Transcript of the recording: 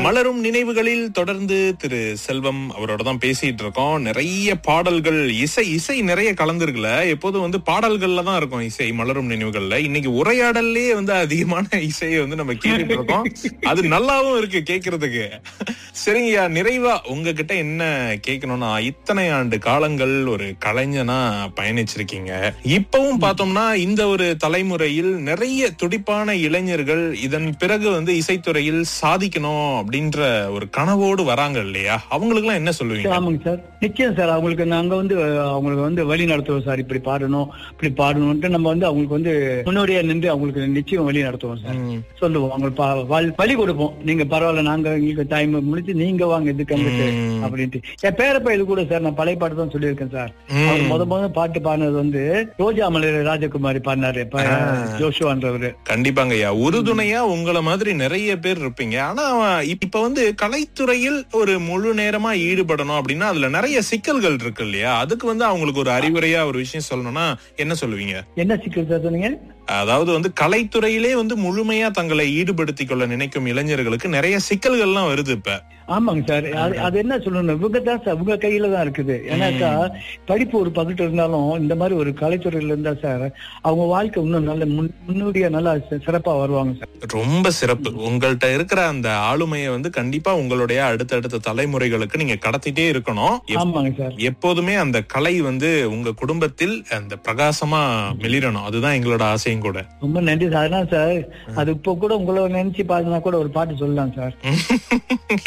மலரும் நினைவுகளில் தொடர்ந்து திரு செல்வம் அவரோட தான் பேசிட்டு இருக்கோம் நிறைய பாடல்கள் இசை இசை நிறைய கலந்துருக்குல எப்போதும் வந்து பாடல்கள்ல தான் இருக்கும் இசை மலரும் நினைவுகள்ல இன்னைக்கு உரையாடல்லே வந்து அதிகமான இசையை வந்து நம்ம கேட்டுட்டு இருக்கோம் அது நல்லாவும் இருக்கு கேக்குறதுக்கு சரிங்கய்யா நிறைவா உங்ககிட்ட என்ன கேட்கணும்னா இத்தனை ஆண்டு காலங்கள் ஒரு கலைஞனா பயணிச்சிருக்கீங்க இப்பவும் பார்த்தோம்னா இந்த ஒரு தலைமுறையில் நிறைய துடிப்பான இளைஞர்கள் இதன் பிறகு வந்து இசைத்துறையில் சாதிக்கணும் அப்படின்ற ஒரு கனவோடு வராங்க இல்லையா அவங்களுக்கு எல்லாம் என்ன சொல்லுவீங்க ஆமாங்க சார் நிச்சயம் சார் அவங்களுக்கு நாங்க வந்து அஹ், அவங்களுக்கு வந்து வழி நடத்துவோம் சார் இப்படி பாடணும் இப்படி பாடணும்ட்டு நம்ம வந்து அவங்களுக்கு வந்து முன்னோடியா நின்று அவங்களுக்கு நிச்சயம் வழி நடத்துவோம் சார் ம். சொல்லுவோம் அவங்களுக்கு பா- வழி- வழி கொடுப்போம் நீங்க பரவாயில்ல நாங்க எங்களுக்கு டைம் முடிச்சு நீங்க வாங்க இதுக்கு வந்துட்டு ம். அப்படின்ட்டு என் பேரப்ப இது கூட சார் நான் பழைய பாட்டு தான் சொல்லியிருக்கேன் சார் ம். அவர் முத முத பாட்டு பாடினது வந்து ரோஜா மலர் ராஜகுமாரி பாடினாரு இப்ப ஜோஷுவான்றவரு கண்டிப்பாங்க ஐயா உறுதுணையா உங்கள மாதிரி நிறைய பேர் இருப்பீங்க ஆனா இப்ப வந்து கலைத்துறையில் ஒரு முழு நேரமா ஈடுபடணும் அப்படின்னா அதுல நிறைய சிக்கல்கள் இருக்கு இல்லையா அதுக்கு வந்து அவங்களுக்கு ஒரு அறிவுரையா ஒரு விஷயம் சொல்லணும்னா என்ன சொல்லுவீங்க என்ன சிக்கல் சார் சொன்னீங்க அதாவது வந்து கலைத்துறையிலே வந்து முழுமையா தங்களை ஈடுபடுத்திக் கொள்ள நினைக்கும் இளைஞர்களுக்கு நிறைய சிக்கல்கள்லாம் வருது இப்ப ஆமாங்க சார் அது அது என்ன சொல்லணும் இவங்க தான் சார் உங்க கையில தான் இருக்குது ஏன்னாக்கா படிப்பு ஒரு பக்கத்து இருந்தாலும் இந்த மாதிரி ஒரு கலைத்துறையில இருந்தா சார் அவங்க வாழ்க்கை இன்னும் நல்ல முன்- முன்னோடியா நல்லா சி- சிறப்பா வருவாங்க சார் ரொம்ப சிறப்பு உங்கள்ட்ட இருக்கிற அந்த ஆளுமையை வந்து கண்டிப்பா உங்களுடைய அடுத்தடுத்த தலைமுறைகளுக்கு நீங்க கடத்திட்டே இருக்கணும் எப்- ஆமாங்க சார் எப்போதுமே அந்த கலை வந்து உங்க குடும்பத்தில் அந்த பிரகாசமா மிளிரணும் அதுதான் எங்களோட ஆசையும் கூட ரொம்ப நன்றி சார் அதான் சார் அது இப்போ கூட உங்களை நினைச்சு பாருனா கூட ஒரு பாட்டு சொல்லலாம் சார்